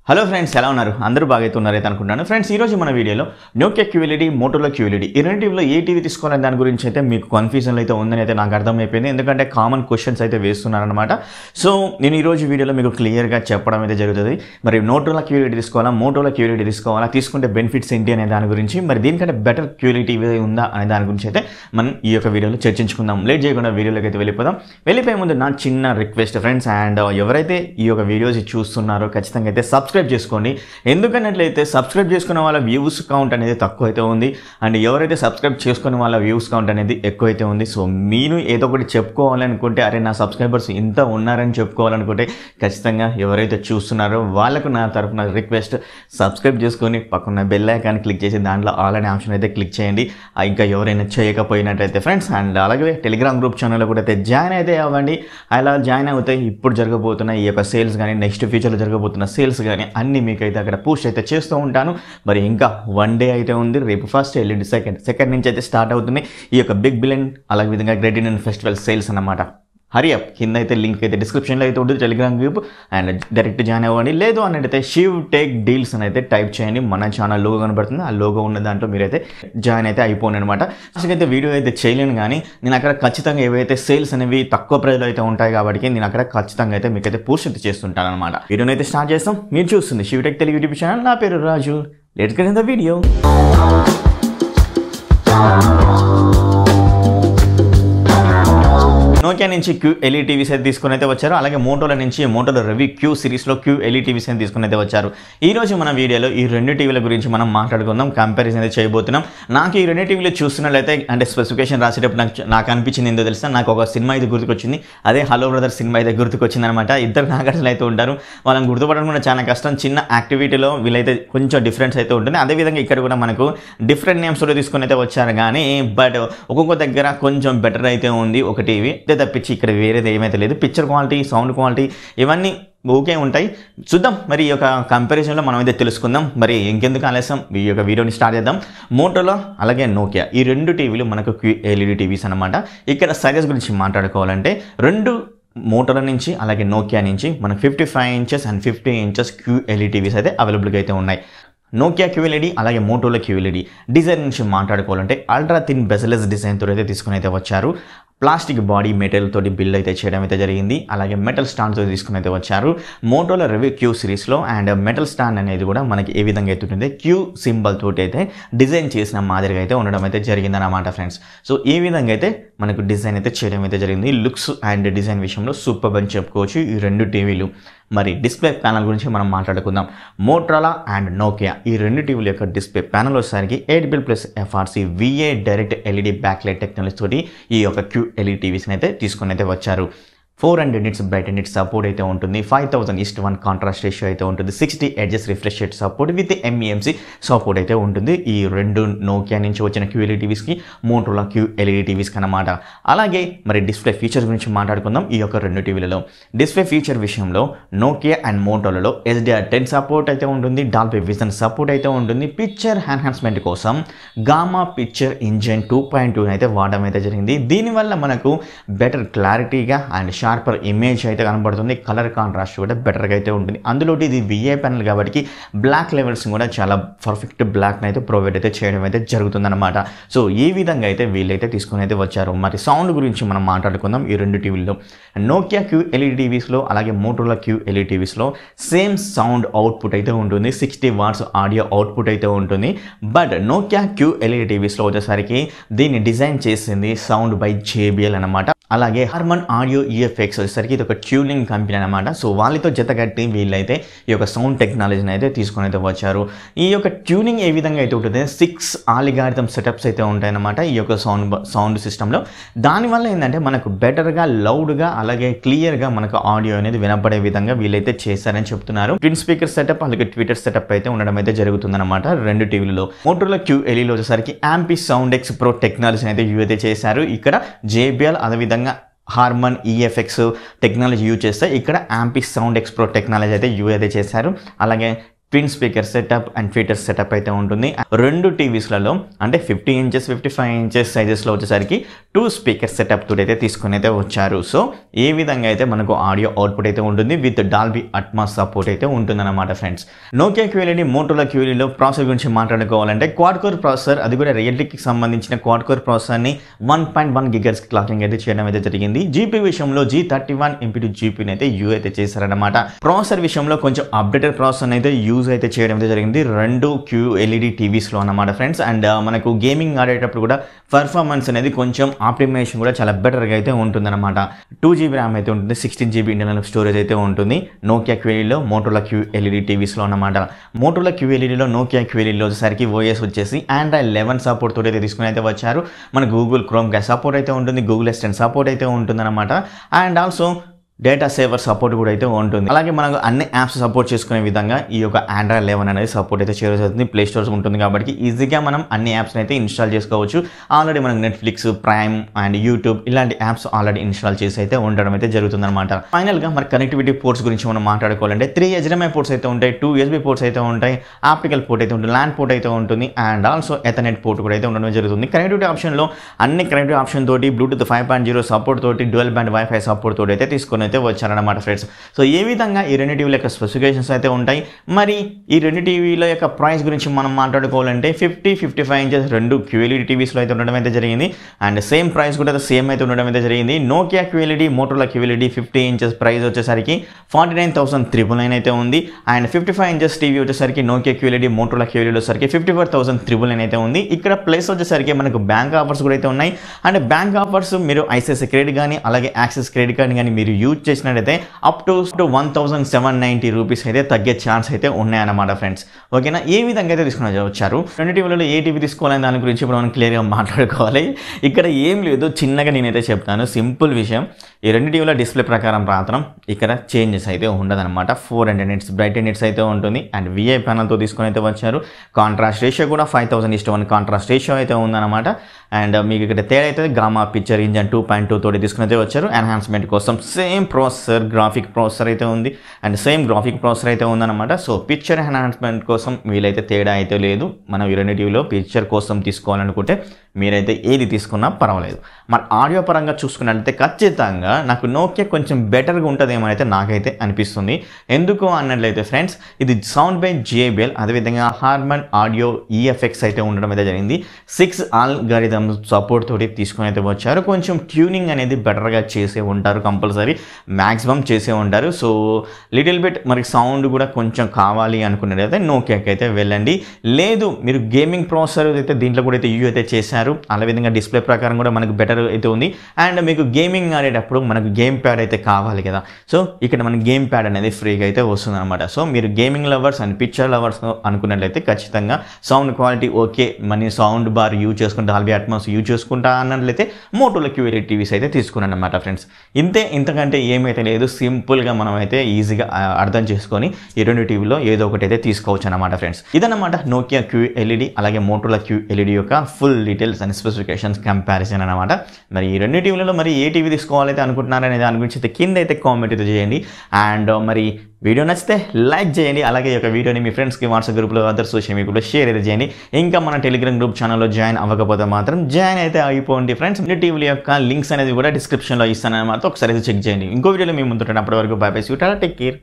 hello friends ఎలా ఉన్నారు అందరూ బాగైతే ఉన్నారైతే అనుకుంటున్నాను ఫ్రెండ్స్ ఈ రోజు మన వీడియోలో నోకియా క్యూఎల్ఈడి మోటోలో క్యూఎల్ఈడి ఈ రెండింటిలో ఏ టీవీ తీసుకోవాలని దాని గురించి అయితే మీకు కన్ఫ్యూజన్ అయితే ఉందని అయితే నాకు అర్థమైపోయింది ఎందుకంటే కామన్ క్వశ్చన్స్ అయితే వేస్తున్నారనమాట సో నేను ఈ రోజు వీడియోలో మీకు క్లియర్గా చెప్పడం అయితే జరుగుతుంది మరి నోటోలో క్యూఎల్ఈడి తీసుకోవాలా మోటోలో క్యూఎల్ఈడి తీసుకోవాలా తీసుకుంటే బెనిఫిట్స్ ఏంటి అనే దాని గురించి మరి దీనికంటే బెటర్ క్యూఎల్ఈ ఉందా అనే దాని గురించి అయితే మనం ఈ యొక్క వీడియోలో చర్చించుకుందాం లేట్ చేయకుండా వీడియోలోకి అయితే వెళ్ళిపోదాం వెళ్ళిపోయే ముందు నా చిన్న రిక్వెస్ట్ ఫ్రెండ్స్ అండ్ ఎవరైతే ఈ యొక్క వీడియోస్ చూస్తున్నారో ఖచ్చితంగా అయితే సబ్స్క్రైబ్ చేసుకోండి ఎందుకన్నట్లయితే సబ్స్క్రైబ్ చేసుకున్న వాళ్ళ వ్యూస్ కౌంట్ అనేది తక్కువ అయితే ఉంది అండ్ ఎవరైతే సబ్స్క్రైబ్ చేసుకున్న వాళ్ళ వ్యూస్ కౌంట్ అనేది ఎక్కువ అయితే ఉంది సో మీరు ఏదో ఒకటి చెప్పుకోవాలనుకుంటే అరే నా సబ్స్క్రైబర్స్ ఇంత ఉన్నారని చెప్పుకోవాలనుకుంటే ఖచ్చితంగా ఎవరైతే చూస్తున్నారో వాళ్ళకు నా తరఫున రిక్వెస్ట్ సబ్స్క్రైబ్ చేసుకొని పక్కన బెల్ ఐకాన్ క్లిక్ చేసి దాంట్లో ఆల్ అనే ఆప్షన్ అయితే క్లిక్ చేయండి ఆ, ఇంకా ఎవరైనా చేయకపోయినట్లయితే ఫ్రెండ్స్ అండ్ అలాగే టెలిగ్రామ్ గ్రూప్ ఛానల్లో కూడా అయితే జాయిన్ అయితే అవ్వండి అలా జాయిన్ అవుతే ఇప్పుడు జరగబోతున్న ఈ యొక్క సేల్స్ కానీ నెక్స్ట్ ఫ్యూచర్లో జరగబోతున్న సేల్స్ కానీ అన్నీ మీకు అయితే అక్కడ పోస్ట్ అయితే చేస్తూ ఉంటాను మరి ఇంకా వన్ డే అయితే ఉంది రేపు ఫస్ట్ ఎల్లుండి సెకండ్ సెకండ్ నుంచి అయితే స్టార్ట్ అవుతుంది ఈ యొక్క బిగ్ బిలియన్ అలాగే విధంగా గ్రేట్ ఇండియన్ ఫెస్టివల్ సేల్స్ అన్నమాట హరి అప్ కింద అయితే లింక్ అయితే డిస్క్రిప్షన్లో అయితే ఉంటుంది Telegram group and direct join అవ్వండి లేదు అన్నట్టయితే షివ్ టేక్ డీల్స్ అని అయితే టైప్ చేయండి మన ఛానల్ లోగో కనబడుతుంది ఆ లోగో ఉన్న దాంట్లో మీరైతే జాయిన్ అయితే అయిపోండి అనమాట అసలు అయితే వీడియో అయితే చేయలేను కానీ నేను అక్కడ ఖచ్చితంగా ఏవైతే సేల్స్ అనేవి తక్కువ ప్రైజ్లో అయితే ఉంటాయి కాబట్టి నేను అక్కడ ఖచ్చితంగా అయితే మీకైతే పోస్ట్ అయితే చేస్తుంటాను అనమాట వీడియోని అయితే స్టార్ట్ చేస్తాం మీరు చూస్తుంది Shiv tech Telugu YouTube channel నా పేరు Raju let's get in the video Nokia నుంచి క్యూ ఎల్ఈ టీవీస్ అయితే తీసుకుని అయితే వచ్చారు అలాగే మోటోల నుంచి మోటోలో రవి క్యూ సిరీస్లో క్యూ ఎల్ఈ టీవీస్ అయితే తీసుకుని అయితే వచ్చారు ఈ రోజు మన వీడియోలో ఈ రెండు టీవీల గురించి మనం మాట్లాడుకుందాం కంపారిజన్ అయితే చేయబోతున్నాం నాకు ఈ రెండు టీవీలు చూస్తున్నట్లయితే అంటే స్పెసిఫికేషన్ రాసేటప్పుడు నాకు నాకు అనిపించింది ఏందో తెలుసా నాకు ఒక సినిమా అయితే గుర్తుకొచ్చింది అదే హలో బ్రదర్ సినిమా అయితే గుర్తుకొచ్చింది అనమాట ఇద్దరు నాగార్జున అయితే ఉంటారు వాళ్ళని గుర్తుపడడం కూడా చాలా కష్టం చిన్న యాక్టివిటీలో వీళ్ళైతే కొంచెం డిఫరెన్స్ అయితే ఉంటుంది అదేవిధంగా ఇక్కడ కూడా మనకు డిఫరెంట్ నేమ్స్ కూడా తీసుకొని అయితే వచ్చారు కానీ బట్ ఒక్కొక్క దగ్గర కొంచెం బెటర్ అయితే ఉంది ఒక టీవీ అంతే తప్పించి ఇక్కడ వేరేది ఏమైతే లేదు పిక్చర్ క్వాలిటీ సౌండ్ క్వాలిటీ ఇవన్నీ ఓకే ఉంటాయి చూద్దాం మరి ఈ యొక్క కంపారిజన్లో మనం అయితే తెలుసుకుందాం మరి ఇంకెందుకు ఆలస్యం ఈ యొక్క వీడియోని స్టార్ట్ చేద్దాం మోటోలో అలాగే నోకియా ఈ రెండు టీవీలు మనకు క్యూ ఎల్ఈడి టీవీస్ అనమాట ఇక్కడ సైజెస్ గురించి మాట్లాడుకోవాలంటే రెండు మోటోల నుంచి అలాగే నోకియా నుంచి మనకు fifty five inches and fifty inches Q L E TVs అయితే అవైలబుల్గా అయితే ఉన్నాయి నోకియా క్యూఎల్ఈడి అలాగే మోటోలో క్యూఎల్ఈడి డిజైన్ నుంచి మాట్లాడుకోవాలంటే అల్ట్రా థిన్ బెసలెస్ డిజైన్తో అయితే తీసుకుని అయితే వచ్చారు ప్లాస్టిక్ బాడీ మెటీరియల్ తోటి బిల్డ్ అయితే చేయడం అయితే జరిగింది అలాగే మెటల్ స్టాండ్తో తీసుకుని అయితే వచ్చారు మోటోలో రెవీ క్యూ సిరీస్లో అండ్ మెటల్ స్టాండ్ అనేది కూడా మనకి ఏ విధంగా అయితే ఉంటుంది క్యూ సింబల్ తోటి అయితే డిజైన్ చేసిన మాదిరిగా అయితే ఉండడం అయితే జరిగింది అన్నమాట ఫ్రెండ్స్ సో ఈ విధంగా అయితే మనకు డిజైన్ అయితే చేయడం అయితే జరిగింది లుక్స్ అండ్ డిజైన్ విషయంలో సూపర్ అని చెప్పుకోవచ్చు ఈ రెండు టీవీలు మరి డిస్ప్లే ప్యానల్ గురించి మనం మాట్లాడుకుందాం మోట్రాలా అండ్ నోకియా ఈ రెండు టీవీల యొక్క డిస్ప్లే ప్యానల్ వచ్చేసరికి eight bit plus FRC VA direct LED backlight technology తోటి ఈ యొక్క క్యూ ఎల్ఈడి టీవీస్ని అయితే తీసుకొని అయితే వచ్చారు four hundred nits bright nits support అయితే ఉంటుంది five thousand is to one contrast ratio అయితే ఉంటుంది sixty hertz refresh rate support with MEMC support అయితే ఉంటుంది ఈ రెండు నోకియా నుంచి వచ్చిన క్యూఎల్ఈ టీవీస్కి మోటోలా క్యూ ఎల్ఈడి టీవీస్కి అనమాట అలాగే మరి డిస్ప్లే ఫీచర్స్ గురించి మాట్లాడుకుందాం ఈ యొక్క రెండు టీవీలలో డిస్ప్లే ఫీచర్ విషయంలో నోకియా అండ్ మోటోలలో ఎస్డిఆర్ టెన్ సపోర్ట్ అయితే ఉంటుంది డాల్బీ విజన్ సపోర్ట్ అయితే ఉంటుంది పిక్చర్ ఎన్హాన్స్మెంట్ కోసం gamma picture engine two point two అయితే వాడడం అయితే జరిగింది దీనివల్ల మనకు బెటర్ క్లారిటీగా అండ్ షార్పర్ ఇమేజ్ అయితే కనబడుతుంది కలర్ కాంట్రాస్ట్ కూడా బెటర్గా అయితే ఉంటుంది అందులో ఇది విఏ ప్యానల్ కాబట్టి బ్లాక్ లెవెల్స్ కూడా చాలా పర్ఫెక్ట్ బ్లాక్ని అయితే ప్రొవైడ్ అయితే చేయడం అయితే జరుగుతుందన్నమాట సో ఈ విధంగా అయితే వీళ్ళైతే తీసుకుని అయితే వచ్చారు మరి సౌండ్ గురించి మనం మాట్లాడుకుందాం ఈ రెండు టీవీల్లో నోకియా క్యూ ఎల్ఈడి టీవీస్లో అలాగే మోటోలా క్యూ ఎల్ఈడి టీవీస్లో సేమ్ సౌండ్ అవుట్పుట్ అయితే ఉంటుంది సిక్స్టీ వాట్స్ ఆడియో అవుట్పుట్ అయితే ఉంటుంది బట్ నోకియా క్యూ ఎల్ఈడి టీవీస్లో వచ్చేసరికి దీన్ని డిజైన్ చేసింది సౌండ్ బై జేబిఎల్ అనమాట అలాగే హార్మన్ ఆడియో ఈఎఫ్ఎక్స్ వచ్చేసరికి ఇది ఒక ట్యూనింగ్ కంపెనీ అనమాట సో వాళ్ళతో జతగట్టి వీళ్ళైతే ఈ యొక్క సౌండ్ టెక్నాలజీని అయితే తీసుకొని అయితే వచ్చారు ఈ యొక్క ట్యూనింగ్ ఏ విధంగా అయితే ఉంటుంది సిక్స్ ఆలిగారిథం సెటప్స్ అయితే ఉంటాయన్నమాట ఈ యొక్క సౌండ్ సౌండ్ సిస్టంలో దానివల్ల ఏంటంటే మనకు బెటర్గా లౌడ్గా అలాగే క్లియర్గా మనకు ఆడియో అనేది వినపడే విధంగా వీళ్ళైతే చేశారని చెప్తున్నారు ట్విన్ స్పీకర్ సెటప్ అలాగే ట్విట్టర్ సెటప్ అయితే ఉండడం అయితే జరుగుతుందన్నమాట రెండు టీవీలలో మోటోలో క్యూ ఎలీలో వచ్చేసరికి యాంపీ సౌండ్ ఎక్స్ ప్రో టెక్నాలజీని అయితే యూజ్ అయితే చేశారు ఇక్కడ జేబిఎల్ అదేవిధంగా హార్మన్ ఈఎఫ్ఎక్స్ టెక్నాలజీ యూజ్ చేస్తే ఇక్కడ యాంపీ సౌండ్ ఎక్స్ప్రో టెక్నాలజీ అయితే యూజ్ అయితే చేశారు అలాగే twin speaker setup and tweeter setup అయితే ఉంటుంది రెండు టీవీస్లలో అంటే fifty inches fifty five inches సైజెస్లో వచ్చేసరికి టూ స్పీకర్ సెటప్ తోటి అయితే తీసుకుని అయితే వచ్చారు సో ఏ విధంగా అయితే మనకు ఆడియో అవుట్పుట్ అయితే ఉంటుంది విత్ డాల్బీ అట్మాస్ సపోర్ట్ అయితే ఉంటుందన్నమాట ఫ్రెండ్స్ నోకియా క్యూఎల్ఈడి మోటోలా క్యూఎల్ఈలో ప్రాసెసర్ గురించి మాట్లాడుకోవాలంటే క్వాడ్ కోర్ ప్రాసెసర్ అది కూడా రియల్టీకి సంబంధించిన క్వాడ్ కోర్ ప్రాసెసర్ని one point one gigahertz clocking అయితే చేయడం అయితే జరిగింది జీపీ విషయంలో జీ థర్టీ వన్ ఎంపీ జీపీని అయితే యూ అయితే చేశారన్నమాట ప్రాసెసర్ విషయంలో కొంచెం అప్డేటెడ్ ప్రాసెసర్ అయితే యూజ్ అయితే చేయడం అయితే జరిగింది రెండు క్యూ ఎల్ఈడి టీవీస్లో అన్నమాట ఫ్రెండ్స్ అండ్ మనకు గేమింగ్ ఆడేటప్పుడు కూడా పర్ఫార్మెన్స్ అనేది కొంచెం ఆప్టిమైజేషన్ కూడా చాలా బెటర్గా అయితే ఉంటుందన్నమాట టూ జీబీ ర్యామ్ అయితే ఉంటుంది సిక్స్టీన్ జీబీ ఇంటర్నల్ స్టోరేజ్ అయితే ఉంటుంది నోకియా క్యూఎల్ఈలో మోటోలా క్యూ ఎల్ఈడి టీవీస్లో అన్నమాట మోటోలా క్యూ ఎల్ఈడిలో నోకియా క్యూ ఎల్ఈడిలో వచ్చేసరికి ఓఎస్ వచ్చేసి ఆండ్రాయిడ్ లెవెన్ సపోర్ట్ తోటి అయితే తీసుకుని అయితే వచ్చారు మన గూగుల్ క్రోమ్ గ్యాస్ సపోర్ట్ అయితే ఉంటుంది గూగుల్ అసిస్టెంట్ సపోర్ట్ అయితే ఉంటుందన్నమాట and also data saver support కూడా అయితే ఉంటుంది అలాగే మనకు అన్ని యాప్స్ సపోర్ట్ చేసుకునే విధంగా ఈ యొక్క ఆండ్రాయిడ్ లెవెన్ అనేది సపోర్ట్ అయితే చేయడం ప్లే స్టోర్స్ ఉంటుంది కాబట్టి ఈజీగా మనం అన్ని యాప్స్ని అయితే ఇన్స్టాల్ చేసుకోవచ్చు ఆల్రెడీ మనకు నెట్ఫ్లిక్స్ ప్రైమ్ అండ్ యూట్యూబ్ ఇలాంటి యాప్స్ ఆల్రెడీ ఇన్స్టాల్ చేసి అయితే ఉండడం అయితే జరుగుతుంది అనమాట ఫైనల్గా మరి కనెక్టివిటీ పోర్ట్స్ గురించి మనం మాట్లాడుకోవాలంటే త్రీ హెచ్డిఎంఐ పోర్ట్స్ అయితే ఉంటాయి టూ ఎస్బీ పోర్ట్స్ అయితే ఉంటాయి ఆప్టికల్ పోర్ట్ అయితే ఉంటుంది ల్యాండ్ పోర్ట్ అయితే ఉంటుంది అండ్ ఆల్సో ఎథనెట్ పోర్ట్ కూడా అయితే ఉండడం జరుగుతుంది కనెక్టివిటీ ఆప్షన్లో అన్ని కనెక్టివిటీ ఆప్షన్ తోటి Bluetooth five point zero support తోటి డ్యువల్ బ్యాండ్ వైఫై సపోర్ట్ తోటి అయితే తీసుకొని అయితే వచ్చారన్నమాట ఫ్రెండ్స్ సో ఏ విధంగా ఈ రెండు టీవీల యొక్క స్పెసిఫికేషన్స్ అయితే ఉంటాయి మరి ఈ రెండు టీవీల యొక్క ప్రైస్ గురించి మనం మాట్లాడుకోవాలంటే ఫిఫ్టీ ఫిఫ్టీ ఫైవ్ ఇంచెస్ రెండు క్యూఎల్ఈడి టీవీస్లో అయితే ఉండడం అయితే జరిగింది అండ్ సేమ్ ప్రైస్ కూడా సేమ్ అయితే ఉండడం అయితే జరిగింది Nokia QLED Motorola QLED fifty inches price వచ్చేసరికి forty nine thousand triple nine అయితే ఉంది and fifty five inches TV వచ్చేసరికి నోకియా క్యూఎల్ఈడి మోటోలా క్యూఎల్ఈడి వచ్చేసరికి fifty four thousand triple nine అయితే ఉంది ఇక్కడ ప్లేస్ వచ్చేసరికి మనకు బ్యాంక్ ఆఫర్స్ కూడా అయితే ఉన్నాయి అండ్ బ్యాంక్ ఆఫర్స్ మీరు ఐసిఐసి క్రెడిట్ కానీ అలాగే యాక్సిస్ క్రెడిట్ కార్డ్ కానీ మీరు యూజ్ చేసినట్టయితే up to to one thousand seven ninety rupees అయితే తగ్గే ఛాన్స్ అయితే ఉన్నాయన్నమాట ఫ్రెండ్స్ ఓకేనా ఏ విధంగా అయితే తీసుకుని వచ్చారు రెండు టీవీలలో ఏ టీవీ తీసుకోవాలని దాని గురించి ఇప్పుడు మనం క్లియర్గా మాట్లాడుకోవాలి ఇక్కడ ఏం లేదు చిన్నగా నేనైతే చెప్తాను సింపుల్ విషయం ఈ రెండు టీవీల డిస్ప్లే ప్రకారం మాత్రం ఇక్కడ చేంజెస్ అయితే ఉండదన్నమాట four hundred nits bright nits అయితే ఉంటుంది అండ్ విఐ ప్యానల్తో తీసుకొని అయితే వచ్చారు కాంట్రాస్ట్ రేషియో కూడా ఫైవ్ థౌసండ్ ఇష్టం వన్ కాంట్రాస్ట్ రేషియో అయితే ఉందన్నమాట అండ్ మీకు ఇక్కడ తేడా అయితే gamma picture engine two point two తోటి తీసుకుని అయితే వచ్చారు ఎన్హాన్స్మెంట్ కోసం సేమ్ ప్రాసెసర్ గ్రాఫిక్ ప్రాసెసర్ అయితే ఉంది అండ్ సేమ్ గ్రాఫిక్ ప్రాసెసర్ అయితే ఉందన్నమాట సో పిక్చర్ ఎన్హాన్స్మెంట్ కోసం వీలైతే తేడా అయితే లేదు మనం ఈ రెండు టీవీలో పిక్చర్ కోసం తీసుకోవాలనుకుంటే మీరైతే ఏది తీసుకున్నా పర్వాలేదు మరి ఆడియో పరంగా చూసుకున్నట్లయితే ఖచ్చితంగా నాకు నోకియా కొంచెం బెటర్గా ఉంటుందేమో అయితే నాకైతే అనిపిస్తుంది ఎందుకు అన్నట్లయితే ఫ్రెండ్స్ ఇది సౌండ్ బై జేబిఎల్ అదేవిధంగా హార్మన్ ఆడియో ఈఎఫ్ఎక్స్ అయితే ఉండడం అయితే జరిగింది సిక్స్ ఆల్గారిథమ్ సపోర్ట్ తోటి తీసుకొని అయితే వచ్చారు కొంచెం ట్యూనింగ్ అనేది బెటర్గా చేసే ఉంటారు కంపల్సరీ మ్యాక్సిమం చేసే ఉంటారు సో లిటిల్ బిట్ మరి సౌండ్ కూడా కొంచెం కావాలి అనుకున్నట్టయితే నోకియాకి అయితే వెళ్ళండి లేదు మీరు గేమింగ్ ప్రాసెసర్ అయితే దీంట్లో కూడా అయితే యూ అయితే చేశారు అలా విధంగా డిస్ప్లే ప్రకారం కూడా మనకు బెటర్ అయితే ఉంది అండ్ మీకు గేమింగ్ ఆడేటప్పుడు మనకు గేమ్ ప్యాడ్ అయితే కావాలి కదా సో ఇక్కడ మన గేమ్ ప్యాడ్ అనేది ఫ్రీగా అయితే వస్తుంది అనమాట సో మీరు gaming lovers and picture lovers అనుకున్నట్లయితే ఖచ్చితంగా సౌండ్ క్వాలిటీ ఓకే మన సౌండ్ బార్ యూజ్ చేసుకుంటే డాల్బీ అట్మాస్ యూజ్ చేసుకుంటా అన్నట్లయితే మోటోలో క్యూఎల్ఈ టీవీస్ అయితే తీసుకున్నాను అనమాట ఫ్రెండ్స్ ఇంతే ఇంతకంటే ఏమైతే లేదు సింపుల్గా మనం అయితే ఈజీగా ఆ, అర్థం చేసుకొని ఈ రెండు టీవీలో ఏదో ఒకటి అయితే తీసుకోవచ్చు అనమాట ఫ్రెండ్స్ ఇదన్నమాట నోకియా క్యూ ఎల్ఈడి అలాగే మోటోలా క్యూ ఎల్ఈడి యొక్క full details and specifications comparison అనమాట మరి ఈ రెండు టీవీలలో మరి ఏ టీవీ తీసుకోవాలైతే అనుకుంటున్నారనే దాని గురించి అయితే కింద అయితే కామెంట్ అయితే చేయండి అండ్ మరి వీడియో నచ్చితే లైక్ చేయండి అలాగే ఈ యొక్క వీడియోని మీ ఫ్రెండ్స్కి వాట్సాప్ గ్రూప్లో అదర్ సోషల్ మీడియాలో షేర్ అయితే చేయండి ఇంకా మన టెలిగ్రామ్ గ్రూప్ ఛానల్లో జాయిన్ అవ్వకపోతే మాత్రం జాయిన్ అయితే అయిపోండి ఫ్రెండ్స్ మీ టీవీల యొక్క లింక్స్ అనేది కూడా డిస్క్రిప్షన్లో ఇస్తాను అనమాట ఒకసారి అయితే చెక్ చేయండి ఇంకో వీడియోలో మీ ముందుంటాను అప్పటి వరకు బై బై సూటా టేక్ కేర్